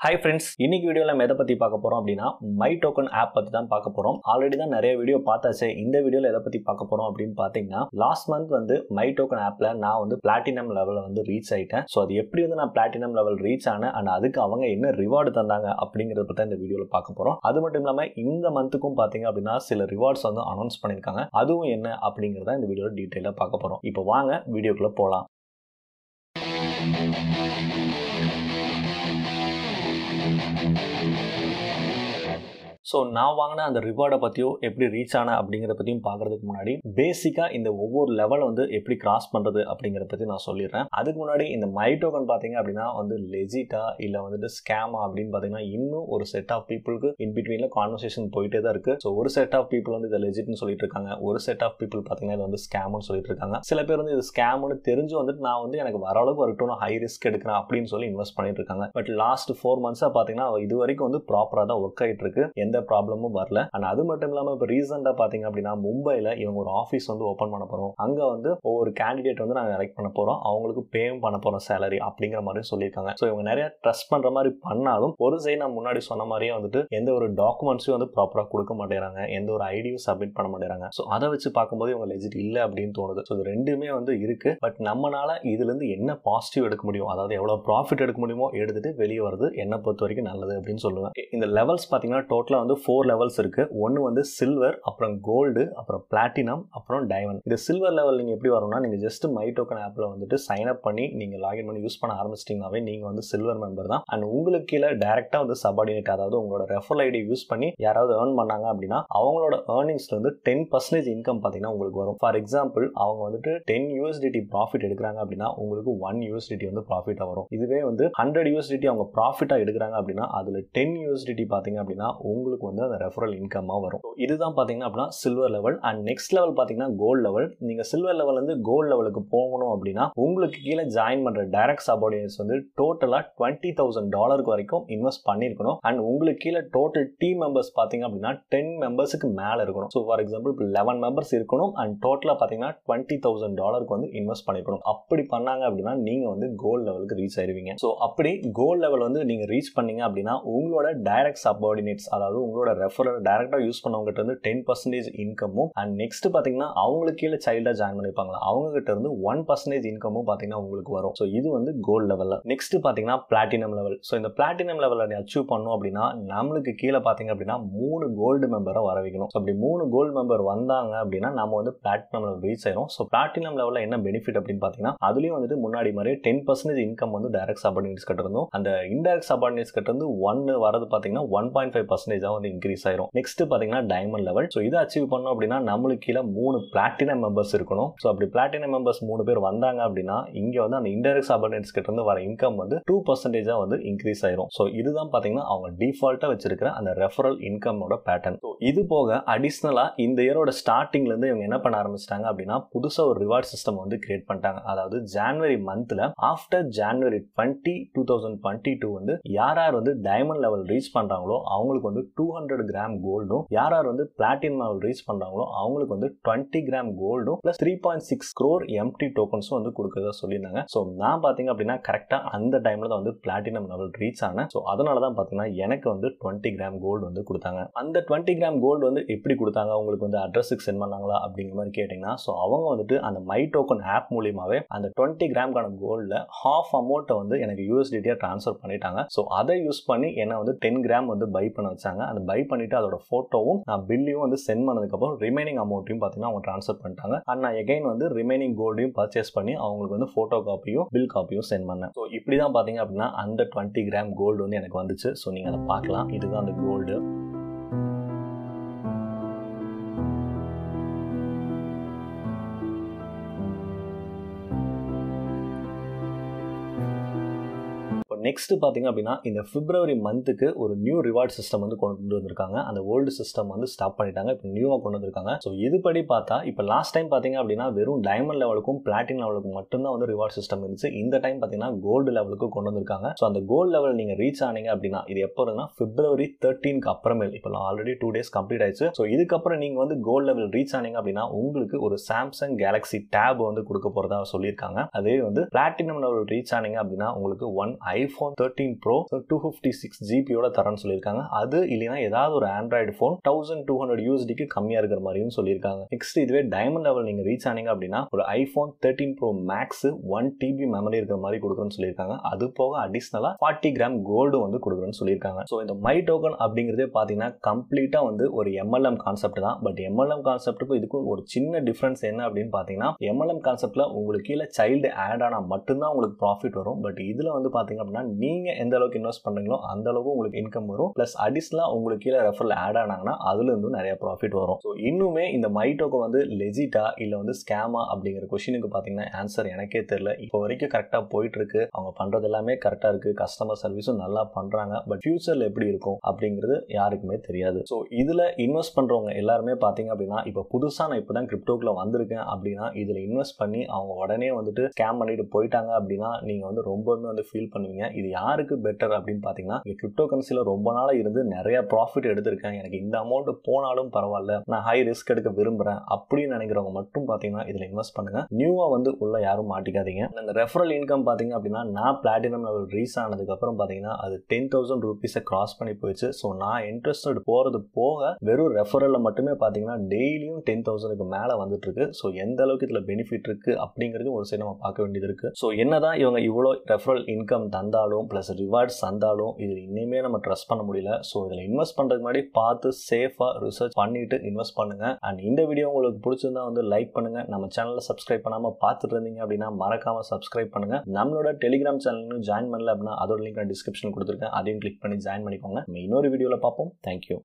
hi friends இன்னைக்கு வீடியோவில் நம்ம எதை பற்றி பார்க்க போகிறோம் அப்படின்னா மை டோக்கன் ஆப் பற்றி தான் பார்க்க போகிறோம் ஆல்ரெடி தான் நிறைய வீடியோ பார்த்தாச்சே இந்த வீடியோவில் எதை பற்றி பார்க்க போகிறோம் அப்படின்னு பார்த்தீங்கன்னா லாஸ்ட் மந்த் வந்து மை டோக்கன் ஆப்பில் நான் வந்து பிளாட்டினம் லெவலில் வந்து ரீச் ஆயிட்டேன் ஸோ அது எப்படி வந்து நான் பிளாட்டினம் லெவல் ரீச் ஆனேன் அண்ட் அதுக்கு அவங்க என்ன ரிவார்டு தந்தாங்க அப்படிங்கிறத பற்றி இந்த வீடியோவில் பார்க்க போகிறோம் அது மட்டும் இல்லாமல் இந்த மந்த்துக்கும் பார்த்தீங்க அப்படின்னா சில ரிவார்ட்ஸ் வந்து அனௌன்ஸ் பண்ணியிருக்காங்க அதுவும் என்ன அப்படிங்கிறத இந்த வீடியோவில் டீட்டெயிலாக பார்க்க போகிறோம் இப்போ வாங்க வீடியோக்குள்ளே போகலாம் ஸோ நான் வாங்கின அந்த ரிவார்டை பற்றியோ எப்படி ரீச் ஆன அப்படிங்கிறத பற்றியும் பார்க்கறதுக்கு முன்னாடி பேசிக்காக இந்த ஒவ்வொரு லெவல் வந்து எப்படி கிராஸ் பண்ணுறது அப்படிங்கிறத பற்றி நான் சொல்லிடுறேன் அதுக்கு முன்னாடி இந்த மை டோக்கன் பார்த்தீங்க அப்படின்னா வந்து லெஜிட்டா இல்லை வந்துட்டு ஸ்கேமா அப்படின்னு பார்த்தீங்கன்னா இன்னும் ஒரு செட் ஆஃப் பீப்புளுக்கு இன் பிட்வீனில் கான்வர்சேஷன் போயிட்டே தான் இருக்குது ஸோ ஒரு செட் ஆஃப் பீப்புள் வந்து இதை லெஜிட்னு சொல்லிட்டு இருக்காங்க ஒரு செட் ஆஃப் பீப்புள் பார்த்தீங்கன்னா இது வந்து ஸ்கேம்னு சொல்லிட்டு இருக்காங்க சில பேர் வந்து இது ஸ்கேம்னு தெரிஞ்சு வந்துட்டு நான் வந்து எனக்கு வர அளவுக்கு வரட்டும் நான் ஹை ரிஸ்க் எடுக்கிறேன் அப்படின்னு சொல்லி இன்வெஸ்ட் பண்ணிட்டு இருக்காங்க பட் லாஸ்ட் ஃபோர் மந்த்ஸாக பார்த்தீங்கன்னா இது வரைக்கும் வந்து ப்ராப்பராக தான் ஒர்க் ஆகிட்டு இருக்கு எந்த ப்ராப்ளமும் வரல அண்ட் அது மட்டும் இல்லாமல் இப்போ ரீசெண்டாக பார்த்தீங்க அப்படின்னா மும்பையில் இவங்க ஒரு ஆஃபீஸ் வந்து ஓப்பன் பண்ண போகிறோம் அங்கே வந்து ஒவ்வொரு கேண்டிடேட் வந்து நாங்கள் எலெக்ட் பண்ண போகிறோம் அவங்களுக்கு பேயும் பண்ண போகிறோம் சேலரி அப்படிங்கிற மாதிரி சொல்லியிருக்காங்க ஸோ இவங்க நிறைய ட்ரஸ்ட் பண்ணுற மாதிரி பண்ணாலும் ஒரு சைடு நான் முன்னாடி சொன்ன மாதிரியே வந்துட்டு எந்த ஒரு டாக்குமெண்ட்ஸையும் வந்து ப்ராப்பராக கொடுக்க மாட்டேறாங்க எந்த ஒரு ஐடியும் சப்மிட் பண்ண மாட்டேறாங்க ஸோ அதை வச்சு பார்க்கும்போது இவங்க லெஜிட் இல்லை அப்படின்னு தோணுது ஸோ இது ரெண்டுமே வந்து இருக்கு பட் நம்மளால இதுலேருந்து என்ன பாசிட்டிவ் எடுக்க முடியும் அதாவது எவ்வளோ ப்ராஃபிட் எடுக்க முடியுமோ எடுத்துட்டு வெளியே வருது என்னை பொறுத்த வரைக்கும் நல்லது அப்படின்னு சொல்லுவேன் இந்த லெவல்ஸ் பார்த்தீங்கன்னா டோட்டலாக வந்து ஃபோர் லெவல்ஸ் இருக்கு ஒன்று வந்து சில்வர் அப்புறம் கோல்டு அப்புறம் பிளாட்டினம் அப்புறம் டைமண்ட் இது சில்வர் லெவல் நீங்கள் எப்படி வரும்னா நீங்கள் ஜஸ்ட் மை டோக்கன் ஆப்பில் வந்துட்டு சைன் அப் பண்ணி நீங்கள் லாகின் பண்ணி யூஸ் பண்ண ஆரம்பிச்சிட்டிங்கனாவே நீங்கள் வந்து சில்வர் மெம்பர் தான் அண்ட் உங்களுக்கு கீழே டேரெக்டாக வந்து சபார்டினேட் அதாவது உங்களோட ரெஃபரல் ஐடி யூஸ் பண்ணி யாராவது ஏர்ன் பண்ணாங்க அப்படின்னா அவங்களோட ஏர்னிங்ஸ்ல வந்து டென் பர்சன்டேஜ் இன்கம் பார்த்தீங்கன்னா உங்களுக்கு வரும் ஃபார் எக்ஸாம்பிள் அவங்க வந்துட்டு டென் யூஎஸ்டிடி ப்ராஃபிட் எடுக்கிறாங்க அப்படின்னா உங்களுக்கு ஒன் யூஎஸ்டிடி வந்து ப்ராஃபிட்டாக வரும் இதுவே வந்து ஹண்ட்ரட் யூஎஸ்டிடி அவங்க ப்ராஃபிட்டாக எடுக்கிறாங்க அப்படின்னா அதில் டென் யூஎஸ்டிடி பார்த்தீங்க அப்படின்னா உங்களுக்கு வந்து அந்த ரெஃபரல் இன்கமாக வரும் So, இதுதான் பார்த்தீங்கன்னா அப்படின்னா silver level and next level பார்த்தீங்கன்னா கோல்டு லெவல் நீங்கள் சில்வர் லெவல்லேருந்து கோல்டு லெவலுக்கு போகணும் அப்படின்னா உங்களுக்கு கீழே ஜாயின் பண்ணுற டைரக்ட் சபார்டினேட்ஸ் வந்து டோட்டலாக டுவெண்ட்டி தௌசண்ட் டாலருக்கு வரைக்கும் இன்வெஸ்ட் பண்ணியிருக்கணும் அண்ட் உங்களுக்கு கீழே டோட்டல் டீம் மெம்பர்ஸ் பார்த்தீங்க அப்படின்னா டென் மெம்பர்ஸுக்கு மேலே இருக்கணும் ஸோ ஃபார் எக்ஸாம்பிள் இப்போ லெவன் மெம்பர்ஸ் இருக்கணும் அண்ட் டோட்டலாக பார்த்தீங்கன்னா டுவெண்ட்டி தௌசண்ட் டாலருக்கு வந்து இன்வெஸ்ட் பண்ணிருக்கணும் அப்படி பண்ணாங்க அப்படின்னா நீங்கள் வந்து கோல்டு லெவலுக்கு ரீச் ஆயிருவீங்க ஸோ அப்படி கோல்டு லெவல் வந்து நீங்கள் ரீச் பண்ணீங்க அப்படின்னா உங்களோட டைரக்ட் சபார்டினேட்ஸ் அதாவது உங்களோட ரெஃபரல் டைரக்டாக யூஸ் பண்ணவங்ககிட்ட இருந்து டென் பர்சன்டேஜ் இன்கமும் அண்ட் நெக்ஸ்ட் பார்த்தீங்கன்னா அவங்களுக்கு கீழே சைல்டாக ஜாயின் பண்ணிருப்பாங்களா அவங்க கிட்ட இருந்து ஒன் பர்சன்டேஜ் இன்கமும் பார்த்தீங்கன்னா உங்களுக்கு வரும் ஸோ இது வந்து கோல்டு லெவலில் நெக்ஸ்ட் பார்த்தீங்கன்னா பிளாட்டினம் லெவல் ஸோ இந்த பிளாட்டினம் லெவலில் அச்சீவ் பண்ணோம் அப்படின்னா நம்மளுக்கு கீழே பார்த்தீங்க அப்படின்னா மூணு கோல்டு மெம்பரை வர வைக்கணும் ஸோ அப்படி மூணு கோல்டு மெம்பர் வந்தாங்க அப்படின்னா நம்ம வந்து பிளாட்டினம் லெவல் ரீச் ஆயிரும் ஸோ பிளாட்டினம் லெவலில் என்ன பெனிஃபிட் அப்படின்னு பார்த்தீங்கன்னா அதுலேயும் வந்துட்டு முன்னாடி மாதிரி டென் பர்சன்டேஜ் இன்கம் வந்து டைரக்ட் சபார்டினேட்ஸ் கிட்ட இருந்தும் அந்த இன்டைரக்ட் சபார்டினேட்ஸ் கிட்ட இருந்து ஒன்னு வரது பார்த்தீங்கன்னா ஒன் பாயிண்ட் ஃபைவ் பர்சன்டேஜாக வந்து இன்க்ரீஸ் ஆயிரும் நெக்ஸ்ட் பார்த்தீங்கன்னா டைமண்ட் லெவல் ஸோ இதை அச்சீவ் பண்ணோம் அப்படின்னா நம்மளுக்கு கீழே மூணு பிளாட்டினம் மெம்பர்ஸ் இருக்கணும் ஸோ அப்படி பிளாட்டினம் மெம்பர்ஸ் மூணு பேர் வந்தாங்க அப்படின்னா இங்கே வந்து அந்த இன்டைரக்ட் சபார்டினேட்ஸ் கிட்ட இருந்து வர இன்கம் வந்து டூ பர்சன்டேஜாக வந்து இன்க்ரீஸ் ஆயிரும் ஸோ இதுதான் பார்த்தீங்கன்னா அவங்க டிஃபால்ட்டாக வச்சிருக்கிற அந்த ரெஃபரல் இன்கமோட பேட்டர்ன் ஸோ இது போக அடிஷ்னலாக இந்த இயரோட ஸ்டார்டிங்லேருந்து இவங்க என்ன பண்ண ஆரம்பிச்சிட்டாங்க அப்படின்னா புதுசாக ஒரு ரிவார்ட் சிஸ்டம் வந்து கிரியேட் பண்ணிட்டாங்க அதாவது ஜான்வரி மந்த்தில் after January twenty two thousand twenty two வந்து யார் யார் வந்து டைமண்ட் லெவல் ரீச் பண்ணுறாங்களோ அவங்களுக்கு வந்து டூ ஹண்ட்ரட் கிராம் கோல்டும் யார் யார் வந்து பிளாட்டினம் லெவல் ரீச் பண்ணுறாங்களோ அவங்களுக்கு வந்து டுவெண்ட்டி கிராம் கோல்டும் plus three point six crore MT டோக்கன்ஸும் வந்து கொடுக்கறதா சொல்லியிருந்தாங்க ஸோ நான் பார்த்தீங்க அப்படின்னா கரெக்டாக அந்த டைமில் தான் வந்து பிளாட்டினம் லெவல் ரீச் ஆனேன் ஸோ அதனால தான் பார்த்தீங்கன்னா எனக்கு வந்து டுவெண்ட்டி கிராம் கோல்டு வந்து கொடுத்தாங்க அந்த டுவெண்ட்டி கிராம் கோல்டு வந்து எப்படி கொடுத்தாங்க உங்களுக்கு வந்து அட்ரஸுக்கு சென்ட் பண்ணாங்களா அப்படிங்கிற மாதிரி கேட்டிங்கன்னா ஸோ அவங்க வந்துட்டு அந்த மை டோக்கன் ஆப் மூலியமாகவே அந்த டுவெண்ட்டி கிராம்கான கோல்டில் ஹாஃப் அமௌண்ட்டை வந்து எனக்கு யூஎஸ்டிடியாக ட்ரான்ஸ்ஃபர் பண்ணிட்டாங்க ஸோ அதை யூஸ் பண்ணி என்னை வந்து டென் கிராம் வந்து பை பண்ண வச்சாங்க அந்த பை பண்ணிட்டு அதோட ஃபோட்டோவும் நான் பில்லையும் வந்து சென்ட் பண்ணதுக்கப்புறம் ரிமைனிங் அமௌண்ட்டையும் பார்த்தீங்கன்னா அவங்க ட்ரான்ஸ்ஃபர் பண்ணிட்டாங்க அண்ட் நான் எகைன் வந்து ரிமைனிங் கோல்டையும் பர்ச்சேஸ் பண்ணி அவங்களுக்கு வந்து ஃபோட்டோ காப்பியும் பில் காப்பியும் சென்ட் பண்ணேன் ஸோ இப்படி தான் பார்த்தீங்க அப்படின்னா அந்த டுவெண்ட்டி கிராம் கோல்டு வந்து எனக்கு வந்துச்சு ஸோ நீங்கள் அதை பார்க்கலாம் இதுதான் அந்த கோல்டு நெக்ஸ்ட் பார்த்தீங்க அப்படின்னா இந்த பிப்ரவரி மந்த்துக்கு ஒரு நியூ ரிவார்ட் சிஸ்டம் வந்து கொண்டு வந்திருக்காங்க அந்த ஓல்டு சிஸ்டம் வந்து ஸ்டாப் பண்ணிட்டாங்க இப்போ நியூவாக கொண்டு வந்திருக்காங்க ஸோ இதுபடி பார்த்தா இப்போ லாஸ்ட் டைம் பார்த்தீங்க அப்படின்னா வெறும் டைமண்ட் லெவலுக்கும் பிளாட்டின் லெவலுக்கும் மட்டும்தான் வந்து ரிவார்ட் சிஸ்டம் இருந்துச்சு இந்த டைம் பார்த்தீங்கன்னா கோல்டு லெவலுக்கு கொண்டு வந்திருக்காங்க ஸோ அந்த கோல்டு லெவல் நீங்கள் ரீச் ஆனீங்க அப்படின்னா இது எப்போ இருக்குன்னா பிப்ரவரி தேர்ட்டீனுக்கு அப்புறமேல் இப்போ ஆல்ரெடி டூ டேஸ் கம்ப்ளீட் ஆயிடுச்சு ஸோ இதுக்கப்புறம் நீங்கள் வந்து கோல்டு லெவல் ரீச் ஆனீங்க அப்படின்னா உங்களுக்கு ஒரு சாம்சங் கேலக்ஸி டேப் வந்து கொடுக்க போகிறதா சொல்லியிருக்காங்க அதே வந்து பிளாட்டினம் லெவல் ரீச் ஆனீங்க அப்படின்னா உங்களுக்கு ஒன் ஐ iPhone thirteen pro two fifty six ஜிபியோட தரேன்னு சொல்லியிருக்காங்க அது இல்லைன்னா ஏதாவது ஒரு android phone thousand two hundred யூஎஸ்டிக்கு கம்மியாக இருக்கிற மாதிரியும் சொல்லியிருக்காங்க நெக்ஸ்ட் இதுவே டைமண்ட் லெவல் நீங்கள் ரீச் ஆனீங்க அப்படின்னா ஒரு iPhone thirteen pro max one TB memory இருக்கிற மாதிரி கொடுக்குறேன்னு சொல்லியிருக்காங்க அது போக அடிஷ்னலாக ஃபார்ட்டி கிராம் கோல்டு வந்து கொடுக்குறேன்னு சொல்லியிருக்காங்க ஸோ இந்த மை டோக்கன் அப்படிங்கிறதே பார்த்தீங்கன்னா கம்ப்ளீட்டாக வந்து ஒரு எம்எல்எம் கான்செப்ட் தான் பட் எம்எல்எம் கான்செப்ட்டுக்கும் இதுக்கும் ஒரு சின்ன டிஃப்ரென்ஸ் என்ன அப்படின்னு பார்த்தீங்கன்னா எம்எல்எம் கான்செப்ட்டில் உங்களுக்கு கீழே சைல்டு ஆட் ஆனால் மட்டும்தான் உங்களுக்கு ப்ராஃபிட் வரும் பட் இதில் வந்து பார்த்தீங்க அப்படின்னா நீங்கள் எந்த அளவுக்கு இன்வெஸ்ட் பண்ணுறீங்களோ அந்த அளவுக்கு உங்களுக்கு இன்கம் வரும் ப்ளஸ் அடிஷ்னலாக உங்களுக்கு கீழே ரெஃபரில் ஆட் ஆனாங்கன்னா அதுலேருந்து நிறைய ப்ராஃபிட் வரும் ஸோ இன்னுமே இந்த மை டோக்கன் வந்து லெஜிட்டா இல்லை வந்து ஸ்கேமா அப்படிங்கிற கொஷினுக்கு பார்த்தீங்கன்னா ஆன்சர் எனக்கே தெரியல இப்போ வரைக்கும் கரெக்டாக போயிட்டு இருக்கு அவங்க பண்ணுறது எல்லாமே கரெக்டாக இருக்கு கஸ்டமர் சர்வீஸும் நல்லா பண்ணுறாங்க பட் ஃபியூச்சரில் எப்படி இருக்கும் அப்படிங்கிறது யாருக்குமே தெரியாது ஸோ இதில் இன்வெஸ்ட் பண்ணுறவங்க எல்லாருமே பார்த்தீங்க அப்படின்னா இப்போ புதுசாக நான் இப்போ தான் கிரிப்டோக்கில் வந்திருக்கேன் அப்படின்னா இதில் இன்வெஸ்ட் பண்ணி அவங்க உடனே வந்துட்டு ஸ்கேம் பண்ணிட்டு போயிட்டாங்க அப்படின்னா நீங்கள் வந்து ரொம்பவுமே வந்து ஃபீல் பண்ணுவீங்க இது யாருக்கு பெட்டர் அப்படின்னு பார்த்தீங்கன்னா இங்கே கிரிப்டோ கரன்சியில் ரொம்ப நாளாக இருந்து நிறைய ப்ராஃபிட் எடுத்திருக்கேன் எனக்கு இந்த அமௌண்ட் போனாலும் பரவாயில்ல நான் ஹை ரிஸ்க் எடுக்க விரும்புகிறேன் அப்படின்னு நினைக்கிறவங்க மட்டும் பார்த்தீங்கன்னா இதில் இன்வெஸ்ட் பண்ணுங்க நியூவாக வந்து உள்ள யாரும் மாட்டிக்காதீங்க இந்த ரெஃபரல் இன்கம் பார்த்தீங்க அப்படின்னா நான் பிளாட்டினம் லெவல் ரீச் ஆனதுக்கப்புறம் பார்த்தீங்கன்னா அது டென் தௌசண்ட் ருபீஸை கிராஸ் பண்ணி போயிடுச்சு ஸோ நான் இன்ட்ரெஸ்டட் போகிறது போக வெறும் ரெஃபரலில் மட்டுமே பார்த்தீங்கன்னா டெய்லியும் டென் தௌசண்ட்க்கு மேலே வந்துட்டு இருக்கு ஸோ எந்த அளவுக்கு இதில் பெனிஃபிட் இருக்கு அப்படிங்கிறது ஒரு சைடு நம்ம பார்க்க வேண்டியது இருக்கு ஸோ என்னதான் இவங்க இவ்வளோ ரெஃபரல் இன்கம் தந்தாலும் ப்ளஸ் ரிவார்ட்ஸ் தந்தாலும் இது இன்னுமே நம்ம ட்ரஸ்ட் பண்ண முடியல ஸோ இதில் இன்வெஸ்ட் பண்ணுறதுக்கு முன்னாடி பார்த்து சேஃபாக ரிசர்ச் பண்ணிட்டு இன்வெஸ்ட் பண்ணுங்க அண்ட் இந்த வீடியோ உங்களுக்கு பிடிச்சிருந்தா வந்து லைக் பண்ணுங்க நம்ம சேனலை சப்ஸ்கிரைப் பண்ணாமல் பார்த்துட்டு இருந்தீங்க அப்படின்னா மறக்காம சப்ஸ்கிரைப் பண்ணுங்க நம்மளோட டெலிகிராம் சேனலும் ஜாயின் பண்ணல அப்படின்னா அதோட லிங்க் நான் டிஸ்கிரிப்ஷன் கொடுத்துருக்கேன் அதையும் கிளிக் பண்ணி ஜாயின் பண்ணிக்கோங்க நம்ம இன்னொரு வீடியோவில் பார்ப்போம் தேங்க்யூ